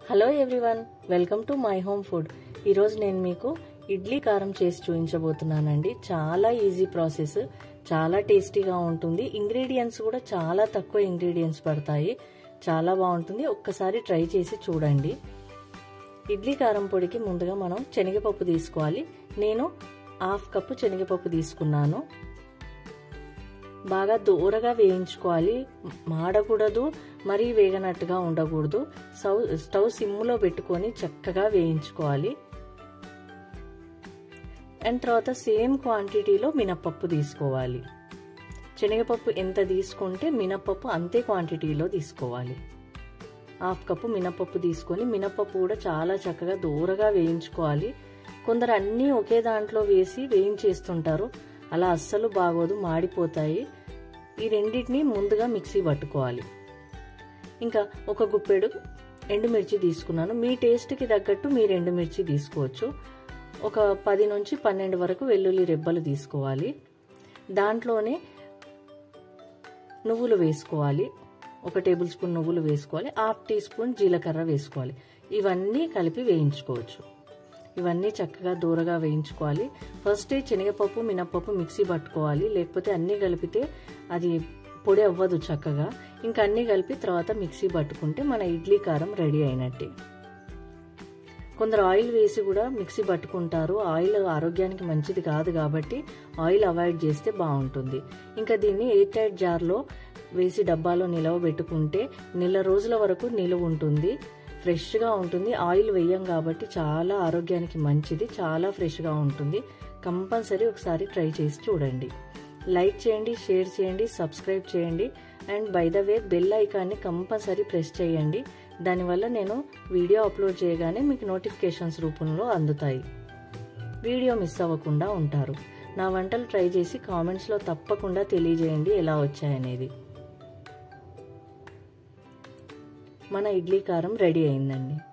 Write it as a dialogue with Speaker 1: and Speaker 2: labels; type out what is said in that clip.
Speaker 1: hello everyone welcome to my home food ఈరోజు నేను మీకు ఇడ్లీ కారం చేసి చూపించబోతున్నానండి చాలా ఈజీ ప్రాసెస్ చాలా టేస్టీగా ఉంటుంది ఇంగ్రీడియంట్స్ కూడా చాలా తక్కువ ఇంగ్రీడియంట్స్ పడతాయి చాలా బాగుంటుంది ఒక్కసారి ట్రై చేసి చూడండి ఇడ్లీ కారం పొడికి ముందుగా మనం శనగపప్పు తీసుకోవాలి నేను హాఫ్ కప్పు శనగపప్పు తీసుకున్నాను బాగా దూరగా వేయించుకోవాలి మాడకూడదు మరీ వేగనట్టుగా ఉండకూడదు స్టవ్ స్టవ్ సిమ్లో పెట్టుకొని చక్కగా వేయించుకోవాలి అండ్ తర్వాత సేమ్ క్వాంటిటీలో మినప్పప్పు తీసుకోవాలి శనగపప్పు ఎంత తీసుకుంటే మినప్పప్పు అంతే క్వాంటిటీలో తీసుకోవాలి హాఫ్ కప్పు మినపప్పు తీసుకొని మినపప్పు కూడా చాలా చక్కగా దూరగా వేయించుకోవాలి కొందరు అన్నీ ఒకే దాంట్లో వేసి వేయించేస్తుంటారు అలా అస్సలు బాగోదు మాడిపోతాయి ఈ రెండింటిని ముందుగా మిక్సీ పట్టుకోవాలి ఇంకా ఒక గుప్పెడు ఎండుమిర్చి తీసుకున్నాను మీ టేస్ట్కి తగ్గట్టు మీరు ఎండుమిర్చి తీసుకోవచ్చు ఒక పది నుంచి పన్నెండు వరకు వెల్లుల్లి రెబ్బలు తీసుకోవాలి దాంట్లోనే నువ్వులు వేసుకోవాలి ఒక టేబుల్ స్పూన్ నువ్వులు వేసుకోవాలి హాఫ్ టీ స్పూన్ జీలకర్ర వేసుకోవాలి ఇవన్నీ కలిపి వేయించుకోవచ్చు ఇవన్నీ చక్కగా దూరగా వేయించుకోవాలి ఫస్ట్ శనగపప్పు మినప్పప్పు మిక్సీ పట్టుకోవాలి లేకపోతే అన్నీ కలిపితే అది పొడి అవ్వదు చక్కగా ఇంకా అన్నీ కలిపి తర్వాత మిక్సీ పట్టుకుంటే మన ఇడ్లీ కారం రెడీ అయినట్టే కొందరు ఆయిల్ వేసి కూడా మిక్సీ పట్టుకుంటారు ఆయిల్ ఆరోగ్యానికి మంచిది కాదు కాబట్టి ఆయిల్ అవాయిడ్ చేస్తే బాగుంటుంది ఇంకా దీన్ని ఎయిర్ టైట్ జార్లో వేసి డబ్బాలో నిలవ పెట్టుకుంటే నెల రోజుల వరకు నిలువ ఉంటుంది ఫ్రెష్గా ఉంటుంది ఆయిల్ వేయం కాబట్టి చాలా ఆరోగ్యానికి మంచిది చాలా ఫ్రెష్గా ఉంటుంది కంపల్సరీ ఒకసారి ట్రై చేసి చూడండి లైక్ చేయండి షేర్ చేయండి సబ్స్క్రైబ్ చేయండి and by the way bell ఐకాన్ని కంపల్సరీ ప్రెస్ చేయండి దానివల్ల నేను వీడియో అప్లోడ్ చేయగానే మీకు నోటిఫికేషన్స్ రూపంలో అందుతాయి వీడియో మిస్ అవ్వకుండా ఉంటారు నా వంటలు ట్రై చేసి కామెంట్స్లో తప్పకుండా తెలియజేయండి ఎలా వచ్చాయనేది మన ఇడ్లీ కారం రెడీ అయిందండి